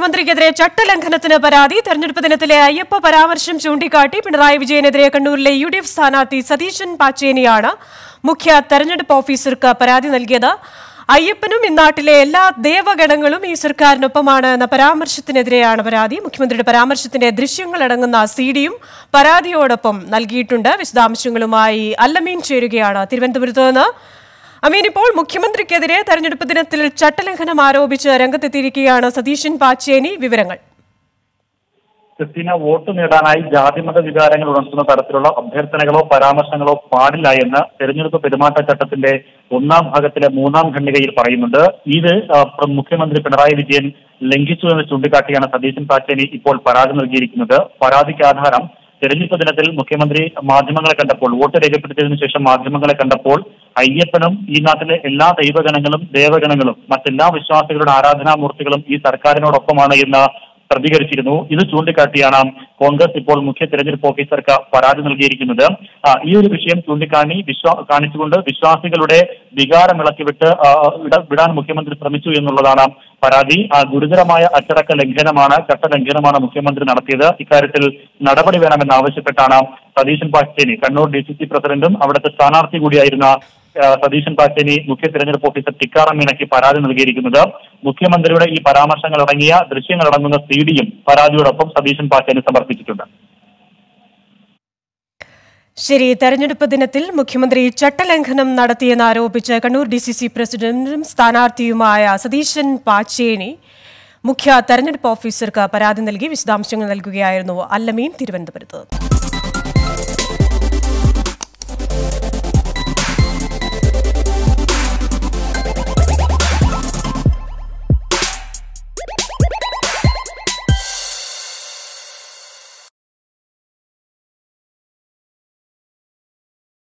മുഖ്യമന്ത്രിക്കെതിരെ ചട്ടലംഘനത്തിന് പരാതി തെരഞ്ഞെടുപ്പ് ദിനത്തിലെ അയ്യപ്പ പരാമർശം ചൂണ്ടിക്കാട്ടി പിണറായി വിജയനെതിരെ കണ്ണൂരിലെ യു ഡി എഫ് സ്ഥാനാർത്ഥി സതീശൻ പാച്ചേനിയാണ് മുഖ്യ തെരഞ്ഞെടുപ്പ് ഓഫീസർക്ക് പരാതി നൽകിയത് അയ്യപ്പനും ഇന്നാട്ടിലെ എല്ലാ ദേവഗണങ്ങളും ഈ സർക്കാരിനൊപ്പമാണ് എന്ന പരാമർശത്തിനെതിരെയാണ് പരാതി മുഖ്യമന്ത്രിയുടെ പരാമർശത്തിന്റെ ദൃശ്യങ്ങളടങ്ങുന്ന സി ഡിയും പരാതിയോടൊപ്പം നൽകിയിട്ടുണ്ട് വിശദാംശങ്ങളുമായി അല്ലമീൻ ചേരുകയാണ് തിരുവനന്തപുരത്ത് നിന്ന് അമീൻ ഇപ്പോൾ മുഖ്യമന്ത്രിക്കെതിരെ തെരഞ്ഞെടുപ്പ് ദിനത്തിൽ ചട്ടലംഘനം ആരോപിച്ച് രംഗത്തെത്തിയിരിക്കുകയാണ് സതീശൻ പാച്ചേനി വിവരങ്ങൾ ക്രിസ്റ്റീന വോട്ട് നേടാനായി ജാതിമത വികാരങ്ങൾ ഉണർത്തുന്ന തരത്തിലുള്ള അഭ്യർത്ഥനകളോ പരാമർശങ്ങളോ പാടില്ല എന്ന് തെരഞ്ഞെടുപ്പ് പെരുമാറ്റച്ചട്ടത്തിന്റെ ഒന്നാം ഭാഗത്തിലെ മൂന്നാം ഖണ്ഡികയിൽ പറയുന്നുണ്ട് ഇത് ആ, പ്ര- മുഖ്യമന്ത്രി പിണറായി വിജയൻ ലംഘിച്ചു എന്ന് ചൂണ്ടിക്കാട്ടിയാണ് സതീശൻ പാച്ചേനി ഇപ്പോൾ പരാതി നൽകിയിരിക്കുന്നത് പരാതിക്ക് ആധാരം തെരഞ്ഞെടുപ്പ് ദിനത്തിൽ മുഖ്യമന്ത്രി മാധ്യമങ്ങളെ കണ്ടപ്പോൾ വോട്ട് രേഖപ്പെടുത്തിയതിനു ശേഷം മാധ്യമങ്ങളെ കണ്ടപ്പോൾ അയ്യപ്പനും ഈ നാട്ടിലെ എല്ലാ ദൈവഗണങ്ങളും ദേവഗണങ്ങളും മറ്റെല്ലാ വിശ്വാസികളുടെ ആരാധനാമൂർത്തികളും ഈ സർക്കാരിനോടൊപ്പമാണ് എന്ന് പ്രതികരിച്ചിരുന്നു ഇത് ചൂണ്ടിക്കാട്ടിയാണ് കോൺഗ്രസ് ഇപ്പോൾ മുഖ്യ തെരഞ്ഞെടുപ്പ് ഓഫീസർക്ക് പരാതി നൽകിയിരിക്കുന്നത് ആ, ഈ ഒരു വിഷയം ചൂണ്ടിക്കാണി വിശ്വാ കാണിച്ചുകൊണ്ട് വിശ്വാസികളുടെ വികാരം ഇളക്കിവിട്ട് ആ, വിട- വിടാൻ മുഖ്യമന്ത്രി ശ്രമിച്ചു എന്നുള്ളതാണ് പരാതി ആ, ഗുരുതരമായ അച്ചടക്ക ലംഘനമാണ് ചട്ടലംഘനമാണ് മുഖ്യമന്ത്രി നടത്തിയത് ഇക്കാര്യത്തിൽ നടപടി വേണമെന്ന് ആവശ്യപ്പെട്ടാണ് Satheesan Pacheni Kannur D C C പ്രസിഡന്റും അവിടുത്തെ സ്ഥാനാർത്ഥി കൂടിയായിരുന്ന ആ, സതീശൻ പാച്ചേനി മുഖ്യ തെരഞ്ഞെടുപ്പ് ഓഫീസർ ടിക്കാറാം മീണയ്ക്ക് പരാതി നൽകിയിരിക്കുന്നത് മുഖ്യമന്ത്രിയുടെ ഈ പരാമർശങ്ങൾ അടങ്ങിയ ദൃശ്യങ്ങൾ അടങ്ങുന്ന സി ഡിയും പരാതിയോടൊപ്പം സതീശൻ പാച്ചേനി സമർപ്പിച്ചിട്ടുണ്ട് ശരി തെരഞ്ഞെടുപ്പ് ദിനത്തിൽ മുഖ്യമന്ത്രി ചട്ടലംഘനം നടത്തിയെന്ന് ആരോപിച്ച് കണ്ണൂർ ഡി സി സി പ്രസിഡന്റും സ്ഥാനാർത്ഥിയുമായ സതീശൻ പാച്ചേനി മുഖ്യ തെരഞ്ഞെടുപ്പ് ഓഫീസർക്ക് പരാതി നൽകി വിശദാംശങ്ങൾ നൽകുകയായിരുന്നു അല്ലമീൻ തിരുവനന്തപുരത്ത്